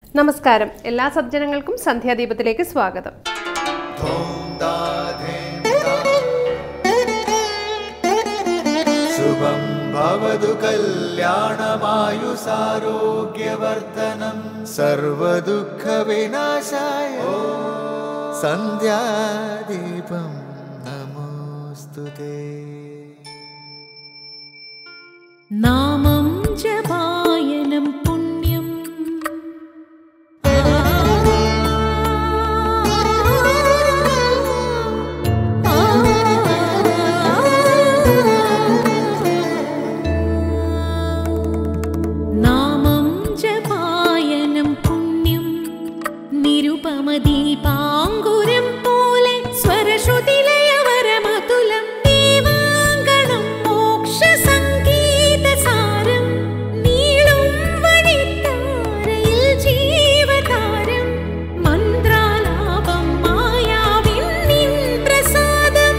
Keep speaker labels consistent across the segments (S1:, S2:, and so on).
S1: നമസ്കാരം എല്ലാ സജ്ജനങ്ങൾക്കും സന്ധ്യാദീപത്തിലേക്ക് സ്വാഗതം
S2: शुभं भवतु कल्याणमायुसारोग्यवर्धनं सर्वदुःखविनाशाय सन्ध्यादीपं नमोऽस्तु ते
S3: നാമം ജപായനം പുണ്യം നാമം ജപായനം പുണ്യം നിരുപമദീപാങ്കുരം പോലെ സ്വരശ്രുതിലയവരമതുലം ദീവാങ്കണം മോക്ഷസംഗീതസാരം നീളും വഴിത്താരയിൽ ജീവതാരം മന്ത്രാലാപം മായാവിൻ നിൻ പ്രസാദം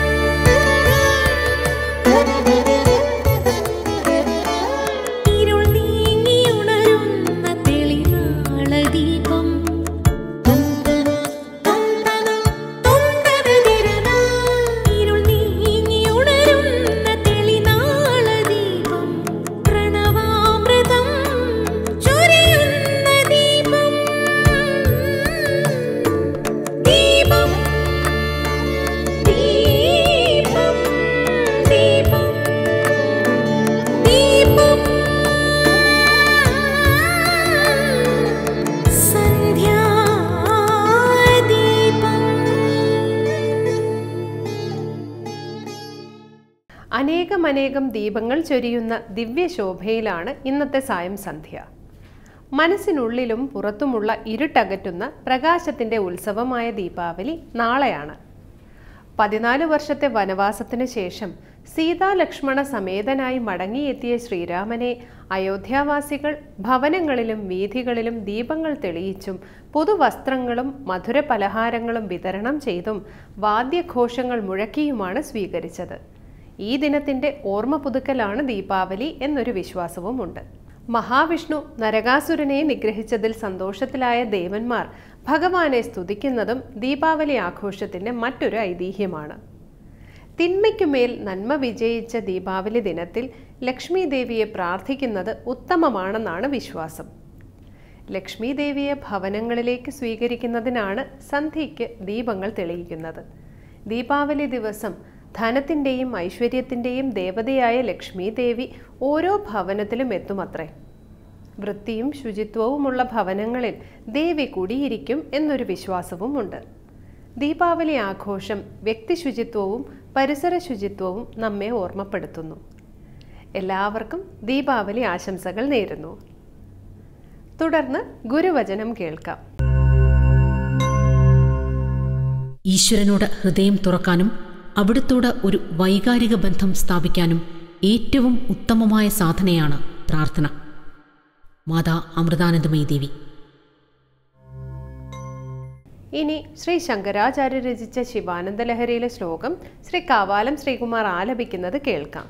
S3: ഇരുൾ നീങ്ങിയുണരുന്ന തെളിനാളദീപം ഇരുൾ നീങ്ങിയുണരുന്ന തെളിനാളദീപം പ്രണവാമൃതം ചൊരിയുന്ന ദീപം ദീപം ദീപം ദീപം ദീപം സന്ധ്യാദീപം
S1: അനേകമനേകം ദീപങ്ങൾ ചൊരിയുന്ന ദിവ്യശോഭയിലാണ് ഇന്നത്തെ സായം സന്ധ്യ മനസ്സിനുള്ളിലും പുറത്തുമുള്ള ഇരുട്ടകറ്റുന്ന പ്രകാശത്തിന്റെ ഉത്സവമായ ദീപാവലി നാളെയാണ് പതിനാല് വർഷത്തെ വനവാസത്തിനു ശേഷം സീതാലക്ഷ്മണ സമേതനായി മടങ്ങിയെത്തിയ ശ്രീരാമനെ അയോധ്യാവാസികൾ ഭവനങ്ങളിലും വീഥികളിലും ദീപങ്ങൾ തെളിയിച്ചും പുതുവസ്ത്രങ്ങളും മധുര പലഹാരങ്ങളും വിതരണം ചെയ്തും വാദ്യഘോഷങ്ങൾ മുഴക്കിയുമാണ് സ്വീകരിച്ചത് ഈ ദിനത്തിന്റെ ഓർമ്മ പുതുക്കലാണ് ദീപാവലി എന്നൊരു വിശ്വാസവുമുണ്ട് മഹാവിഷ്ണു നരകാസുരനെ നിഗ്രഹിച്ചതിൽ സന്തോഷത്തിലായ ദേവന്മാർ ഭഗവാനെ സ്തുതിക്കുന്നതും ദീപാവലി ആഘോഷത്തിന്റെ മറ്റൊരു ഐതിഹ്യമാണ് തിന്മയ്ക്കുമേൽ നന്മ വിജയിച്ച ദീപാവലി ദിനത്തിൽ ലക്ഷ്മി ദേവിയെ പ്രാർത്ഥിക്കുന്നത് ഉത്തമമാണെന്നാണ് വിശ്വാസം ലക്ഷ്മി ദേവിയെ ഭവനങ്ങളിലേക്ക് സ്വീകരിക്കുന്നതിനാണ് സന്ധ്യയ്ക്ക് ദീപങ്ങൾ തെളിയിക്കുന്നത് ദീപാവലി ദിവസം ധനത്തിൻ്റെയും ഐശ്വര്യത്തിൻ്റെയും ദേവതയായ ലക്ഷ്മി ദേവി ഓരോ ഭവനത്തിലും എത്തുമത്രേ വൃത്തിയും ശുചിത്വവുമുള്ള ഭവനങ്ങളിൽ ദേവി കുടിയിരിക്കും എന്നൊരു വിശ്വാസവുമുണ്ട് ദീപാവലി ആഘോഷം വ്യക്തി ശുചിത്വവും പരിസര ശുചിത്വവും നമ്മെ ഓർമ്മപ്പെടുത്തുന്നു എല്ലാവർക്കും ദീപാവലി ആശംസകൾ നേരുന്നു തുടർന്ന് ഗുരുവചനം കേൾക്കാം
S4: ഈശ്വരനോട് ഹൃദയം തുറക്കാനും അവിടുത്തോട് ഒരു വൈകാരിക ബന്ധം സ്ഥാപിക്കാനും ഏറ്റവും ഉത്തമമായ സാധനയാണ് പ്രാർത്ഥന മാതാ അമൃതാനന്ദമയി ദേവി
S1: ഇനി ശ്രീ ശങ്കരാചാര്യ രചിച്ച ശിവാനന്ദ ലഹരിയിലെ ശ്ലോകം ശ്രീ കാവാലം ശ്രീകുമാർ ആലപിക്കുന്നത് കേൾക്കാം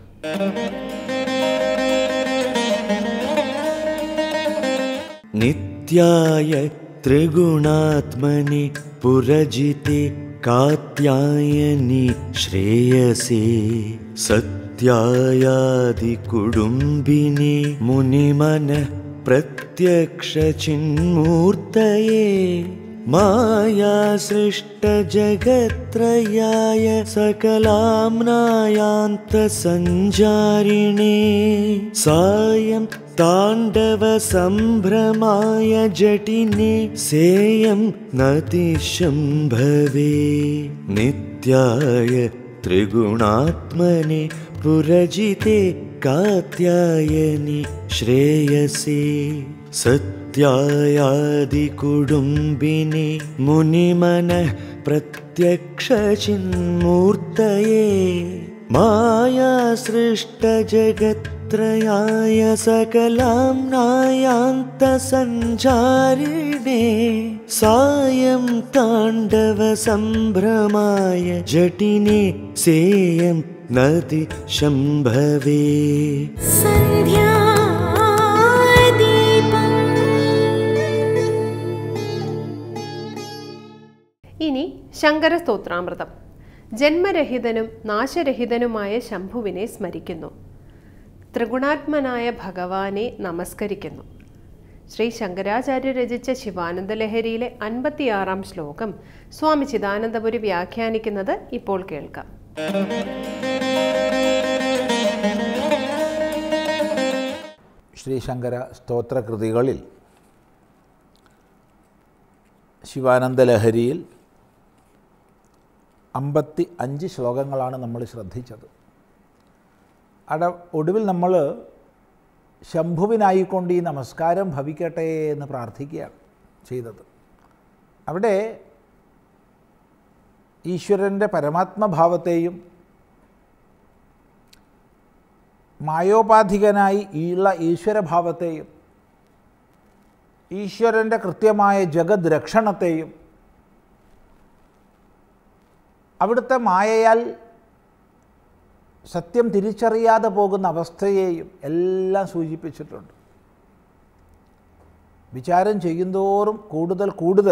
S2: नित्याय त्रिगुणात्मनि पुरजिते कात्यायनि श्रेयसे सत्यायादिकुटुम्बिनि मुनिमनः प्रत्यक्षचिन्मूर्तये मायासृष्टजगत्त्रयाय सकलाम्नायान्तसञ्जारिणे सायं ताण्डवसम्भ्रमाय जटिने सेयं नतिशम्भवे नित्याय त्रिगुणात्मने पुरजिते कात्यायनि श्रेयसे सत्यायादिकुटुम्बिनि मुनिमनः प्रत्यक्षचिन्मूर्तये मायासृष्टजगत्त्रयाय सकलाम्नायान्तसञ्चारिणे सायं ताण्डवसम्भ्रमाय जटिने सेयं नति शम्भवे
S3: സന്ധ്യാദീപം
S1: ഇനി ശങ്കര സ്തോത്രാമൃതം ജന്മരഹിതനും നാശരഹിതനുമായ ശംഭുവിനെ സ്മരിക്കുന്നു ത്രിഗുണാത്മനായ ഭഗവാനെ നമസ്കരിക്കുന്നു ശ്രീ ശങ്കരാചാര്യ രചിച്ച ശിവാനന്ദ ലഹരിയിലെ അൻപത്തിയാറാം ശ്ലോകം സ്വാമി ചിദാനന്ദപുരി വ്യാഖ്യാനിക്കുന്നത് ഇപ്പോൾ കേൾക്കാം
S5: ശ്രീശങ്കര സ്തോത്രകൃതികളിൽ ശിവാനന്ദലഹരിയിൽ അമ്പത്തി അഞ്ച് ശ്ലോകങ്ങളാണ് നമ്മൾ ശ്രദ്ധിച്ചത് അട ഒടുവിൽ നമ്മൾ ശംഭുവിനായിക്കൊണ്ട് ഈ നമസ്കാരം ഭവിക്കട്ടെ എന്ന് പ്രാർത്ഥിക്കുകയാണ് ചെയ്തത് അവിടെ ഈശ്വരൻ്റെ പരമാത്മഭാവത്തെയും മായോപാധികനായി ഉള്ള ഈശ്വരഭാവത്തെയും ഈശ്വരൻ്റെ കൃത്യമായ ജഗത് രക്ഷണത്തെയും അവിടുത്തെ മായയാൽ സത്യം തിരിച്ചറിയാതെ പോകുന്ന അവസ്ഥയെയും എല്ലാം സൂചിപ്പിച്ചിട്ടുണ്ട് വിചാരം ചെയ്യുന്തോറും കൂടുതൽ കൂടുതൽ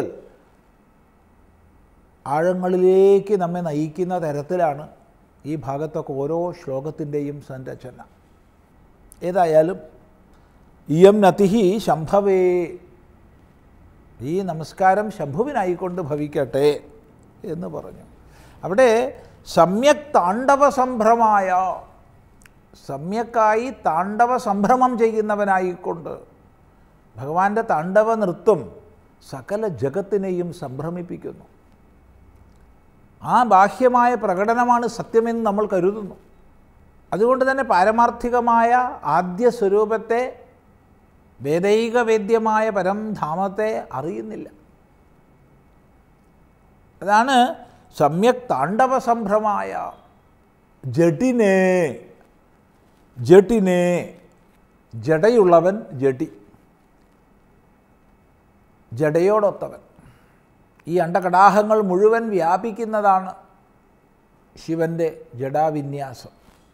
S5: ആഴങ്ങളിലേക്ക് നമ്മെ നയിക്കുന്ന തരത്തിലാണ് ഈ ഭാഗത്തൊക്കെ ഓരോ ശ്ലോകത്തിൻ്റെയും സംരചന ഏതായാലും ഇയം നതിഹി ശംഭവേ ഈ നമസ്കാരം ശംഭുവിനായിക്കൊണ്ട് ഭവിക്കട്ടെ എന്ന് പറഞ്ഞു അവിടെ സമ്യക് താണ്ഡവ സംഭ്രമായ സമ്യക്കായി താണ്ഡവ സംഭ്രമം ചെയ്യുന്നവനായിക്കൊണ്ട് ഭഗവാന്റെ താണ്ഡവ നൃത്തം സകല ജഗത്തിനെയും സംഭ്രമിപ്പിക്കുന്നു ആ ബാഹ്യമായ പ്രകടനമാണ് സത്യമെന്ന് നമ്മൾ കരുതുന്നു അതുകൊണ്ട് തന്നെ പാരമാർത്ഥികമായ ആദ്യ സ്വരൂപത്തെ വേദൈക വേദ്യമായ പരംധാമത്തെ അറിയുന്നില്ല അതാണ് സമ്യക് താണ്ഡവ സംഭ്രമായ ജഡിനെ ജഡിനെ ജടയുള്ളവൻ ജഡി ജടയോടൊത്തവൻ ഈ അണ്ടകടാഹങ്ങൾ മുഴുവൻ വ്യാപിക്കുന്നതാണ് ശിവൻ്റെ ജഡാവിന്യാസം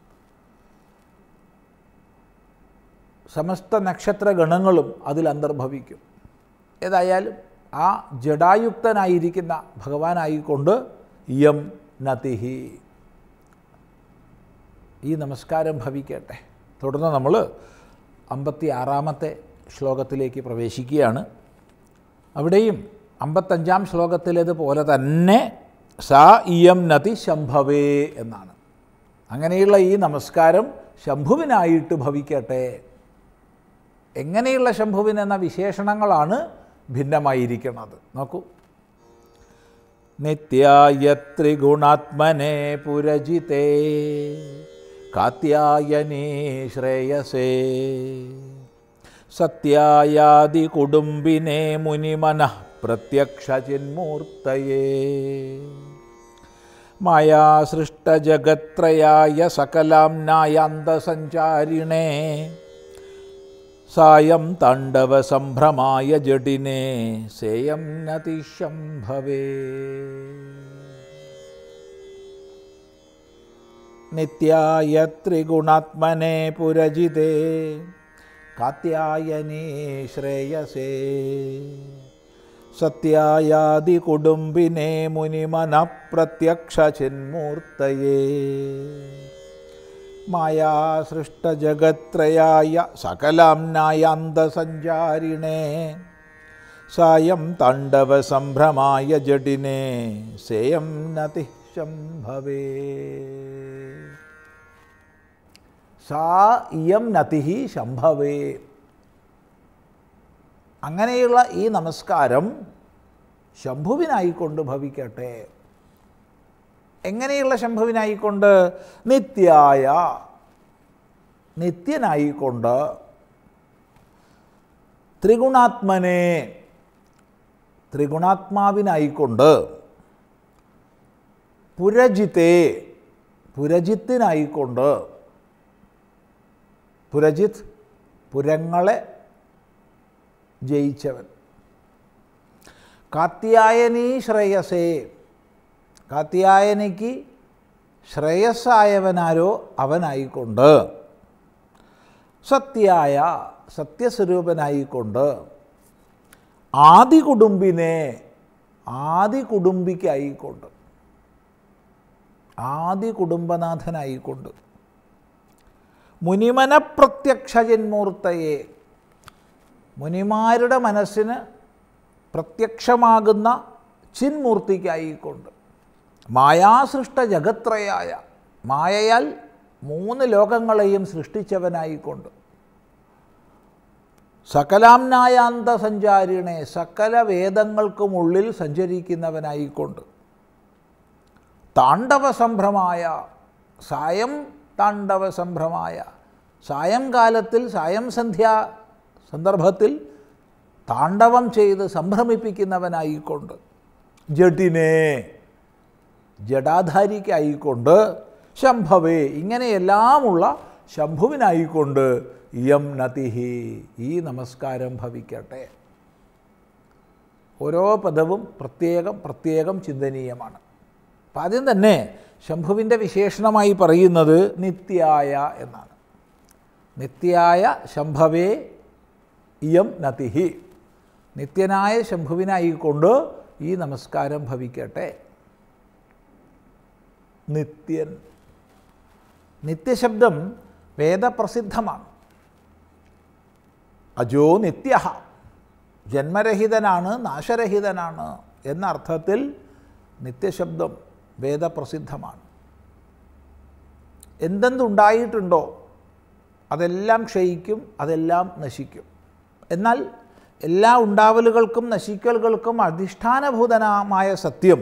S5: സമസ്ത നക്ഷത്രഗണങ്ങളും അതിൽ അന്തർഭവിക്കും ഏതായാലും ആ ജഡായുക്തനായിരിക്കുന്ന ഭഗവാനായിക്കൊണ്ട് യം നതിഹി ഈ നമസ്കാരം ഭവിക്കട്ടെ തുടർന്ന് നമ്മൾ അമ്പത്തി ആറാമത്തെ ശ്ലോകത്തിലേക്ക് പ്രവേശിക്കുകയാണ് അവിടെയും അമ്പത്തഞ്ചാം ശ്ലോകത്തിലേതുപോലെ തന്നെ സാ ഇയം നതി ശംഭവേ എന്നാണ് അങ്ങനെയുള്ള ഈ നമസ്കാരം ശംഭുവിനായിട്ട് ഭവിക്കട്ടെ എങ്ങനെയുള്ള ശംഭുവിൻ എന്ന വിശേഷണങ്ങളാണ് ഭിന്നമായിരിക്കുന്നത് നോക്കൂ നിത്യായ ത്രിഗുണാത്മനെ പുരജിതേ കാത്യായനീ ശ്രേയസേ സത്യായാദി കുടുംബിനെ മുനിമന പ്രത്യക്ഷ ചിന്മൂർത്തയേ മായാസൃഷ്ടജഗത്രയായ സകലാംനായാന്തസഞ്ചാരിണേ സായം താണ്ഡവസംഭ്രമായ ജഡിനെ സേയം നതിശംഭവേ നിത്യായ ത്രിഗുണാത്മനെ പുരജിതേ കാത്യായനീ ശ്രേയസേ സത്യായാദികുടുംബിനെ മുനിമന പ്രത്യക്ഷ ചിന്മൂർത്തയേ മായാസൃഷ്ടജഗത്രയായ സകലാംനായാന്തസഞ്ചാരിണേ സായം താണ്ഡവസംഭ്രമായ ജഡിനെ സേയം നതി ശംഭവേ സാ ഇയം നതിഹി ശംഭവേ അങ്ങനെയുള്ള ഈ നമസ്കാരം ശംഭുവിനായിക്കൊണ്ട് ഭവിക്കട്ടെ എങ്ങനെയുള്ള ശംഭുവിനായിക്കൊണ്ട് നിത്യായ നിത്യനായിക്കൊണ്ട് ത്രിഗുണാത്മനെ ത്രിഗുണാത്മാവിനായിക്കൊണ്ട് പുരജിത്തെ പുരജിത്തിനായിക്കൊണ്ട് പുരജിത്ത് പുരങ്ങളെ ജയിച്ചവൻ കാത്യായനീ ശ്രേയസേ കാത്യായനിക്ക് ശ്രേയസ്സായവനാരോ അവനായിക്കൊണ്ട് സത്യായ സത്യസ്വരൂപനായിക്കൊണ്ട് ആദികുടുംബിനെ ആദി കുടുംബിക്കായിക്കൊണ്ട് ആദി കുടുംബനാഥനായിക്കൊണ്ട് മുനിമന പ്രത്യക്ഷ ജന്മൂർത്തയെ മുനിമാരുടെ മനസ്സിന് പ്രത്യക്ഷമാകുന്ന ചിന്മൂർത്തിക്കായിക്കൊണ്ട് മായാസൃഷ്ട ജഗത്രയായ മായയാൽ മൂന്ന് ലോകങ്ങളെയും സൃഷ്ടിച്ചവനായിക്കൊണ്ട് സകലാംനായാന്ത സഞ്ചാരിണെ സകല വേദങ്ങൾക്കുമുള്ളിൽ സഞ്ചരിക്കുന്നവനായിക്കൊണ്ട് താണ്ഡവ സംഭ്രമായ സായം താണ്ഡവ സംഭ്രമായ സായംകാലത്തിൽ സായം സന്ധ്യാ സന്ദർഭത്തിൽ താണ്ഡവം ചെയ്ത് സംഭ്രമിപ്പിക്കുന്നവനായിക്കൊണ്ട് ജഡിനെ ജഡാധാരിക്കായിക്കൊണ്ട് ശംഭവേ ഇങ്ങനെയെല്ലാമുള്ള ശംഭുവിനായിക്കൊണ്ട് യം നതിഹി ഈ നമസ്കാരം ഭവിക്കട്ടെ ഓരോ പദവും പ്രത്യേകം പ്രത്യേകം ചിന്തനീയമാണ് അപ്പം ആദ്യം തന്നെ ശംഭുവിൻ്റെ വിശേഷണമായി പറയുന്നത് നിത്യായ എന്നാണ് നിത്യായ ശംഭവേ ഇയം നതിഹി നിത്യനായ ശംഭുവിനായിക്കൊണ്ട് ഈ നമസ്കാരം ഭവിക്കട്ടെ നിത്യൻ നിത്യശബ്ദം വേദപ്രസിദ്ധമാണ് അജോ നിത്യ ജന്മരഹിതനാണ് നാശരഹിതനാണ് എന്ന അർത്ഥത്തിൽ നിത്യശബ്ദം വേദപ്രസിദ്ധമാണ് എന്തെന്തുണ്ടായിട്ടുണ്ടോ അതെല്ലാം ക്ഷയിക്കും അതെല്ലാം നശിക്കും എന്നാൽ എല്ലാ ഉണ്ടാവലുകൾക്കും നശിക്കലുകൾക്കും അധിഷ്ഠാനഭൂതനമായ സത്യം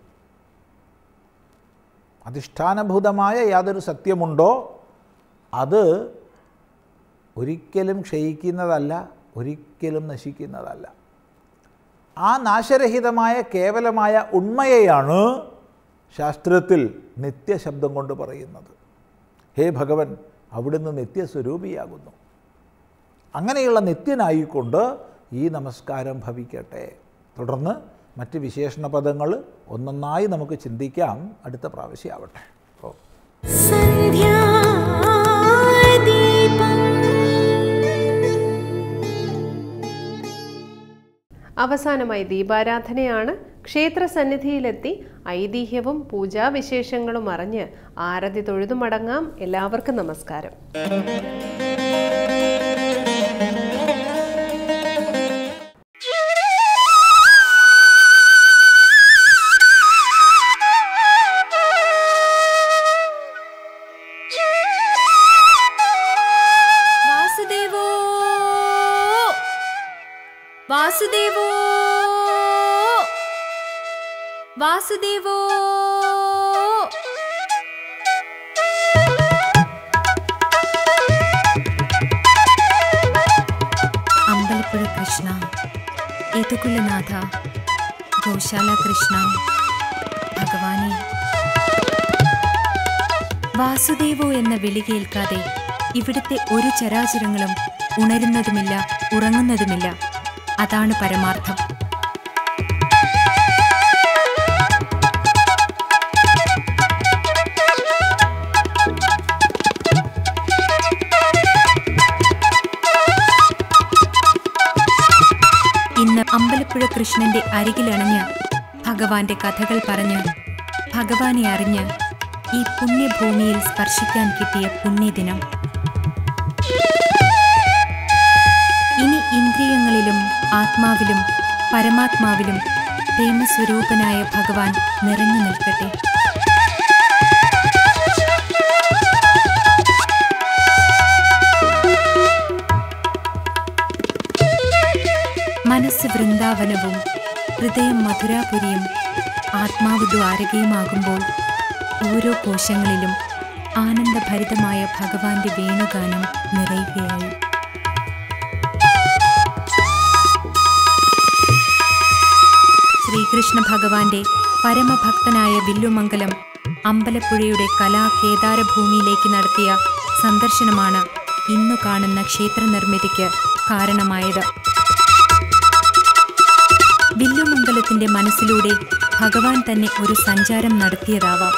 S5: അധിഷ്ഠാനഭൂതമായ യാതൊരു സത്യമുണ്ടോ അത് ഒരിക്കലും ക്ഷയിക്കുന്നതല്ല ഒരിക്കലും നശിക്കുന്നതല്ല ആ നാശരഹിതമായ കേവലമായ ഉണ്മയെയാണ് ശാസ്ത്രത്തിൽ നിത്യശബ്ദം കൊണ്ട് പറയുന്നത് ഹേ ഭഗവൻ അവിടുന്ന് നിത്യസ്വരൂപിയാകുന്നു അങ്ങനെയുള്ള നിത്യനായിക്കൊണ്ട് ഈ നമസ്കാരം ഭവിക്കട്ടെ തുടർന്ന് മറ്റ് വിശേഷണ പദങ്ങൾ ഒന്നൊന്നായി നമുക്ക് ചിന്തിക്കാം അടുത്ത പ്രാവശ്യമാവട്ടെ ഓ
S1: അവസാനമായി ദീപാരാധനയാണ് ക്ഷേത്ര സന്നിധിയിലെത്തി ഐതിഹ്യവും പൂജാവിശേഷങ്ങളും അറിഞ്ഞ് ആരതി തൊഴുതു മടങ്ങാം എല്ലാവർക്കും നമസ്കാരം
S3: വാസുദേവോ വാസുദേവോ വാസുദേവോ
S6: അമ്പലപ്പുഴ കൃഷ്ണ യതുകുലനാഥ ഗോശാല കൃഷ്ണ ഭഗവാനെ വാസുദേവോ എന്ന വിളി കേൾക്കാതെ ഇവിടുത്തെ ഒരു ചരാചരങ്ങളും ഉണരുന്നതുമില്ല ഉറങ്ങുന്നതുമില്ല അതാണ് പരമാർത്ഥം ഇന്ന് അമ്പലപ്പുഴ കൃഷ്ണന്റെ അരികിലണഞ്ഞ് ഭഗവാന്റെ കഥകൾ പറഞ്ഞ് ഭഗവാനെ അറിഞ്ഞ് ഈ പുണ്യഭൂമിയിൽ സ്പർശിക്കാൻ കിട്ടിയ പുണ്യദിനം ഇനി ഇന്ദ്രിയങ്ങളിലും ആത്മാവിലും പരമാത്മാവിലും പ്രേമസ്വരൂപനായ ഭഗവാൻ നിറഞ്ഞു നിൽക്കട്ടെ മനസ്സ് വൃന്ദാവനവും ഹൃദയം മധുരാപുരിയും ആത്മാവ് ദ്വാരകയുമാകുമ്പോൾ ഓരോ കോശങ്ങളിലും ആനന്ദഭരിതമായ ഭഗവാന്റെ വേണുഗാനം നിറയുകയായി ശ്രീകൃഷ്ണ ഭഗവാന്റെ പരമഭക്തനായ വില്ലുമംഗലം അമ്പലപ്പുഴയുടെ കലാകേദാരഭൂമിയിലേക്ക് നടത്തിയ സന്ദർശനമാണ് ഇന്നു കാണുന്ന ക്ഷേത്ര നിർമ്മിതിക്ക് കാരണമായത് വില്ലുമംഗലത്തിന്റെ മനസ്സിലൂടെ ഭഗവാൻ തന്നെ ഒരു സഞ്ചാരം നടത്തിയതാവാം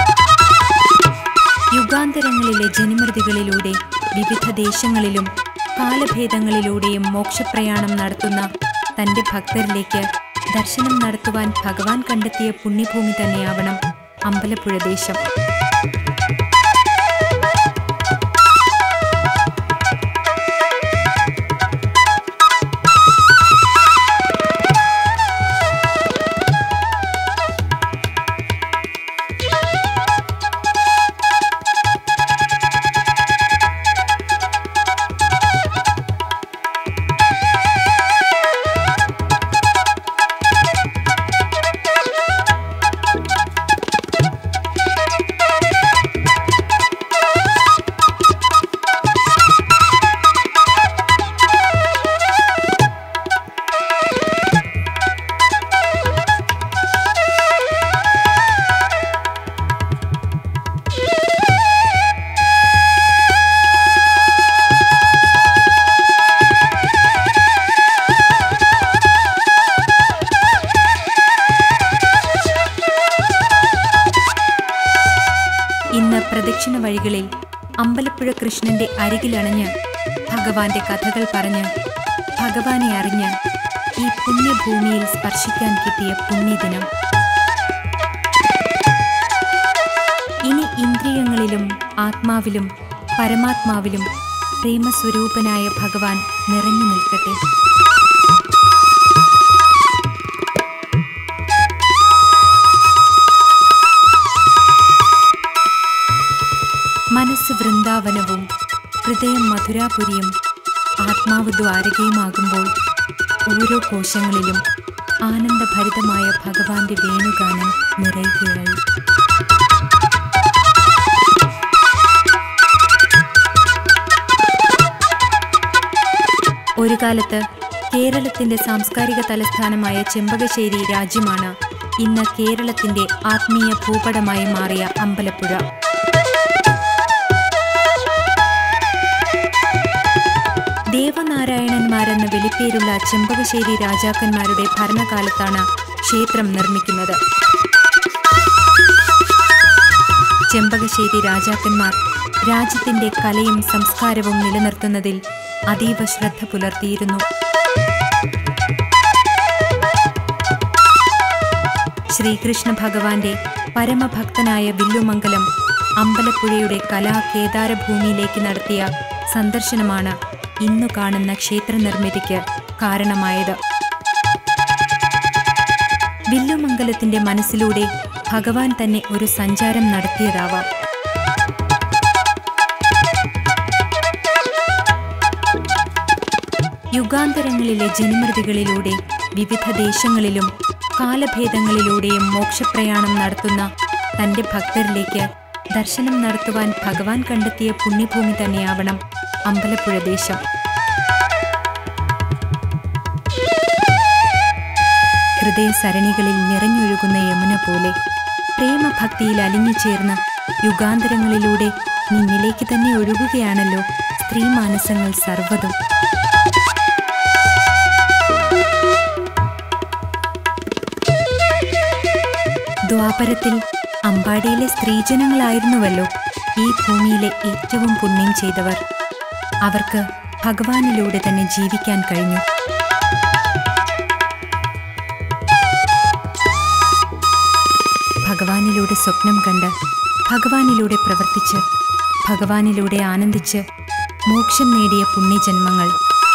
S6: യുഗാന്തരങ്ങളിലെ ജനമൃതികളിലൂടെ വിവിധ ദേശങ്ങളിലും കാലഭേദങ്ങളിലൂടെയും മോക്ഷപ്രയാണം നടത്തുന്ന തന്റെ ഭക്തരിലേക്ക് ദർശനം നടത്തുവാൻ ഭഗവാൻ കണ്ടെത്തിയ പുണ്യഭൂമി തന്നെയാവണം അമ്പലപ്പുഴ ദേശം ഇന്ന് പ്രദക്ഷിണ വഴികളിൽ അമ്പലപ്പുഴ കൃഷ്ണന്റെ അരികിലണഞ്ഞ് ഭഗവാന്റെ കഥകൾ പറഞ്ഞ് ഭഗവാനെ അറിഞ്ഞ് ഈ പുണ്യഭൂമിയിൽ സ്പർശിക്കാൻ കിട്ടിയ പുണ്യദിനം ഇനി ഇന്ദ്രിയങ്ങളിലും ആത്മാവിലും പരമാത്മാവിലും പ്രേമസ്വരൂപനായ ഭഗവാൻ നിറഞ്ഞു നിൽക്കട്ടെ മനസ്സ് വൃന്ദാവനവും ഹൃദയം മധുരാപുരിയും ആത്മാവ് ദ്വാരകയുമാകുമ്പോൾ ഓരോ കോശങ്ങളിലും ആനന്ദഭരിതമായ ഭഗവാന്റെ വേണുഗാനം നിറയുകയായി ഒരു കാലത്ത് കേരളത്തിന്റെ സാംസ്കാരിക തലസ്ഥാനമായ ചെമ്പകശ്ശേരി രാജ്യമാണ് ഇന്ന് കേരളത്തിന്റെ ആത്മീയ ഭൂപടമായി മാറിയ അമ്പലപ്പുഴ ദേവനാരായണന്മാരെന്ന വിളിപ്പേരുള്ള ചെമ്പകശ്ശേരി രാജാക്കന്മാരുടെ ഭരണകാലത്താണ് ക്ഷേത്രം നിർമ്മിക്കുന്നത് ചെമ്പകശ്ശേരി രാജാക്കന്മാർ രാജ്യത്തിന്റെ കലയും സംസ്കാരവും നിലനിർത്തുന്നതിൽ അതീവ ശ്രദ്ധ പുലർത്തിയിരുന്നു ശ്രീകൃഷ്ണ ഭഗവാന്റെ പരമഭക്തനായ വില്ലുമംഗലം അമ്പലപ്പുഴയുടെ കലാ കേദാരഭൂമിയിലേക്ക് നടത്തിയ സന്ദർശനമാണ് ഇന്നു കാണുന്ന ക്ഷേത്ര നിർമ്മിതിക്ക് കാരണമായത് വില്ലുമംഗലത്തിന്റെ മനസ്സിലൂടെ ഭഗവാൻ തന്നെ ഒരു സഞ്ചാരം നടത്തിയതാവാം യുഗാന്തരങ്ങളിലെ ജനമൃതികളിലൂടെ വിവിധ ദേശങ്ങളിലും കാലഭേദങ്ങളിലൂടെയും മോക്ഷപ്രയാണം നടത്തുന്ന തന്റെ ഭക്തരിലേക്ക് ദർശനം നടത്തുവാൻ ഭഗവാൻ കണ്ടെത്തിയ പുണ്യഭൂമി തന്നെയാവണം അമ്പലപ്പുഴ ദേശം ഹൃദയ സരണികളിൽ നിറഞ്ഞൊഴുകുന്ന യമുന പോലെ പ്രേമഭക്തിയിൽ അലിഞ്ഞു ചേർന്ന് യുഗാന്തരങ്ങളിലൂടെ നിന്നിലേക്ക് തന്നെ ഒഴുകുകയാണല്ലോ സ്ത്രീ മാനസങ്ങൾ സർവ്വതും ദ്വാപരത്തിൽ അമ്പാടിയിലെ സ്ത്രീജനങ്ങളായിരുന്നുവല്ലോ ഈ ഭൂമിയിലെ ഏറ്റവും പുണ്യം ചെയ്തവർ അവർക്ക് ഭഗവാനിലൂടെ തന്നെ ജീവിക്കാൻ കഴിഞ്ഞു ഭഗവാനിലൂടെ സ്വപ്നം കണ്ട് ഭഗവാനിലൂടെ പ്രവർത്തിച്ച് ഭഗവാനിലൂടെ ആനന്ദിച്ച് മോക്ഷം നേടിയ പുണ്യജന്മങ്ങൾ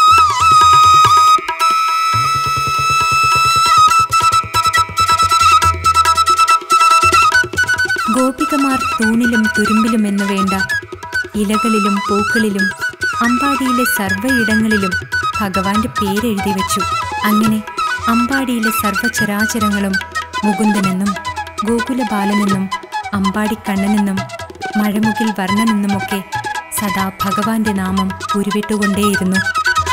S6: ഗോപികമാർ തൂണിലും തുരുമ്പിലും എന്നു വേണ്ട ഇലകളിലും പൂക്കളിലും അമ്പാടിയിലെ സർവ്വയിടങ്ങളിലും ഭഗവാന്റെ പേരെഴുതി വെച്ചു അങ്ങനെ അമ്പാടിയിലെ സർവ്വചരാചരങ്ങളും മുകുന്ദനെന്നും ഗോകുലബാലനെന്നും അമ്പാടിക്കണ്ണനെന്നും മഴമുകിൽ വർണ്ണനെന്നുമൊക്കെ സദാ ഭഗവാന്റെ നാമം ഉരുവിട്ടുകൊണ്ടേയിരുന്നു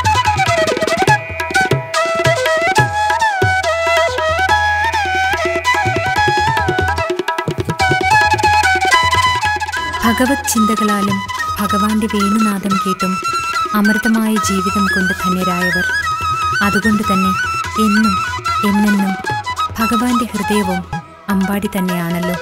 S6: ഭഗവത് ചിന്തകളാലും ഭഗവാന്റെ വേണുനാദം കേട്ടും അമൃതമായ ജീവിതം കൊണ്ട് ധന്യരായവർ അതുകൊണ്ട് തന്നെ എന്നും എന്നെന്നും ഭഗവാന്റെ ഹൃദയവും അമ്പാടി തന്നെയാണല്ലോ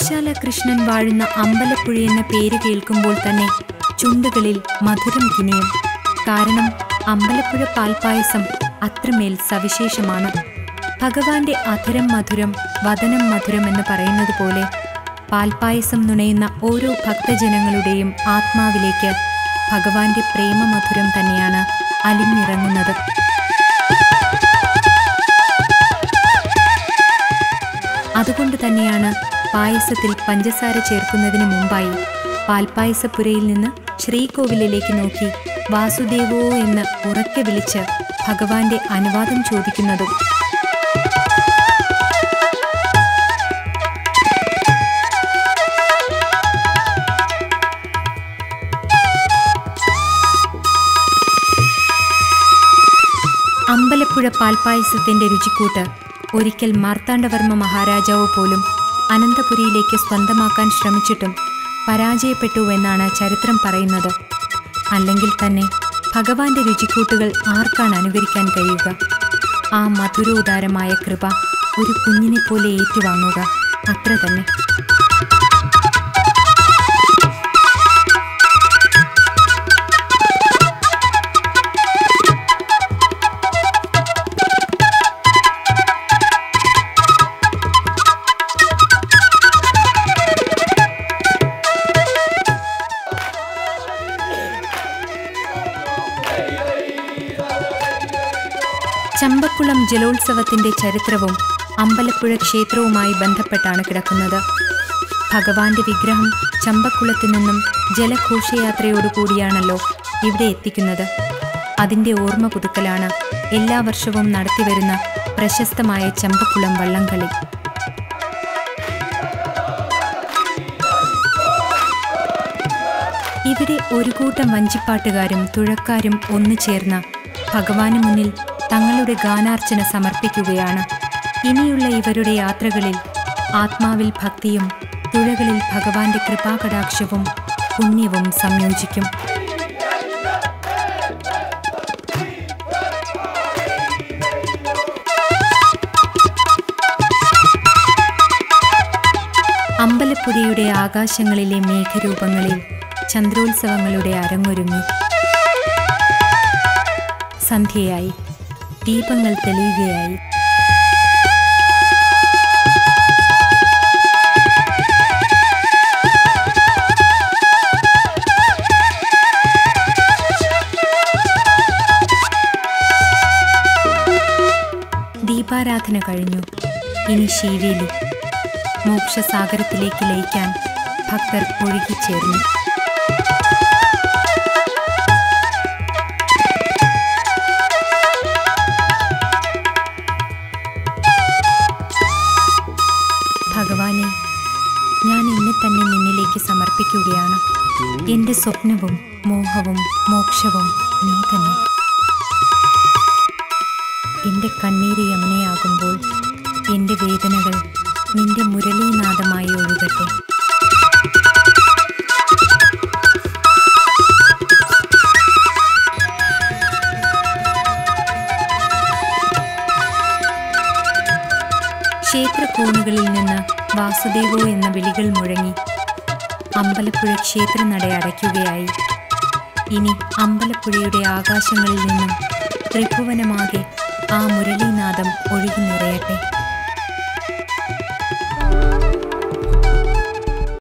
S6: ഗോശാല കൃഷ്ണൻ വാഴുന്ന അമ്പലപ്പുഴ എന്ന പേര് കേൾക്കുമ്പോൾ തന്നെ ചുണ്ടുകളിൽ മധുരം കിനിയും കാരണം അമ്പലപ്പുഴ പാൽപ്പായസം അത്രമേൽ സവിശേഷമാണ് ഭഗവാന്റെ അധരം മധുരം വദനം മധുരം എന്ന് പറയുന്നത് പോലെ പാൽപ്പായസം നുണയുന്ന ഓരോ ഭക്തജനങ്ങളുടെയും ആത്മാവിലേക്ക് ഭഗവാന്റെ പ്രേമമധുരം തന്നെയാണ് അലിഞ്ഞിറങ്ങുന്നത് അതുകൊണ്ട് തന്നെയാണ് പായസത്തിൽ പഞ്ചസാര ചേർക്കുന്നതിന് മുമ്പായി പാൽപ്പായസപ്പുരയിൽ നിന്ന് ശ്രീകോവിലിലേക്ക് നോക്കി വാസുദേവോ എന്ന് ഉറക്കെ വിളിച്ച് ഭഗവാന്റെ അനുവാദം ചോദിക്കുന്നതും അമ്പലപ്പുഴ പാൽപ്പായസത്തിന്റെ രുചിക്കൂട്ട് ഒരിക്കൽ മാർത്താണ്ഡവർമ്മ മഹാരാജാവ് പോലും അനന്തപുരിയിലേക്ക് സ്വന്തമാക്കാൻ ശ്രമിച്ചിട്ടും പരാജയപ്പെട്ടുവെന്നാണ് ചരിത്രം പറയുന്നത് അല്ലെങ്കിൽ തന്നെ ഭഗവാന്റെ രുചിക്കൂട്ടുകൾ ആർക്കാണ് അനുകരിക്കാൻ കഴിയുക ആ മധുരോദാരമായ കൃപ ഒരു കുഞ്ഞിനെ പോലെ ഏറ്റുവാങ്ങുക അത്ര തന്നെ ചമ്പക്കുളം ജലോത്സവത്തിന്റെ ചരിത്രവും അമ്പലപ്പുഴ ക്ഷേത്രവുമായി ബന്ധപ്പെട്ടാണ് കിടക്കുന്നത് ഭഗവാന്റെ വിഗ്രഹം ചമ്പക്കുളത്തു നിന്നും ജലഘോഷയാത്രയോടുകൂടിയാണല്ലോ ഇവിടെ എത്തിക്കുന്നത് അതിന്റെ ഓർമ്മ പുതുക്കലാണ് എല്ലാ വർഷവും നടത്തിവരുന്ന പ്രശസ്തമായ ചമ്പക്കുളം വള്ളംകളി ഇവിടെ ഒരു കൂട്ടം വഞ്ചിപ്പാട്ടുകാരും തുഴക്കാരും ഒന്നു ചേർന്ന് ഭഗവാന് മുന്നിൽ തങ്ങളുടെ ഗാനാർച്ചന സമർപ്പിക്കുകയാണ് ഇനിയുള്ള ഇവരുടെ യാത്രകളിൽ ആത്മാവിൽ ഭക്തിയും തുഴകളിൽ ഭഗവാന്റെ കൃപാകടാക്ഷവും പുണ്യവും സംയോജിക്കും അമ്പലപ്പുഴയുടെ ആകാശങ്ങളിലെ മേഘരൂപങ്ങളിൽ ചന്ദ്രോത്സവങ്ങളുടെ അരങ്ങൊരുങ്ങി സന്ധ്യയായി ദീപങ്ങൾ തെളിയുകയായി ദീപാരാധന കഴിഞ്ഞു ഇനി ശീവേലി മോക്ഷസാഗരത്തിലേക്ക് ലയിക്കാൻ ഭക്തർ ഒഴുകിച്ചേർന്നു ഭഗവാനെ ഞാൻ എന്നെ തന്നെ നിന്നിലേക്ക് സമർപ്പിക്കുകയാണ് എൻ്റെ സ്വപ്നവും മോഹവും മോക്ഷവും നീ തന്നെ എൻ്റെ കണ്ണീര് യമുനയാകുമ്പോൾ എൻ്റെ വേദനകൾ നിന്റെ മുരളീനാദമായി ഒഴുകട്ടെ ക്ഷേത്രക്കൂണുകളിൽ നിന്ന് വാസുദേവോ എന്ന വിളികൾ മുഴങ്ങി അമ്പലപ്പുഴ ക്ഷേത്രനട അടയ്ക്കുകയായി ഇനി അമ്പലപ്പുഴയുടെ ആകാശങ്ങളിൽ നിന്നും ത്രിഭുവനമാകെ ആ മുരളീനാദം ഒഴുകി നിറയട്ടെ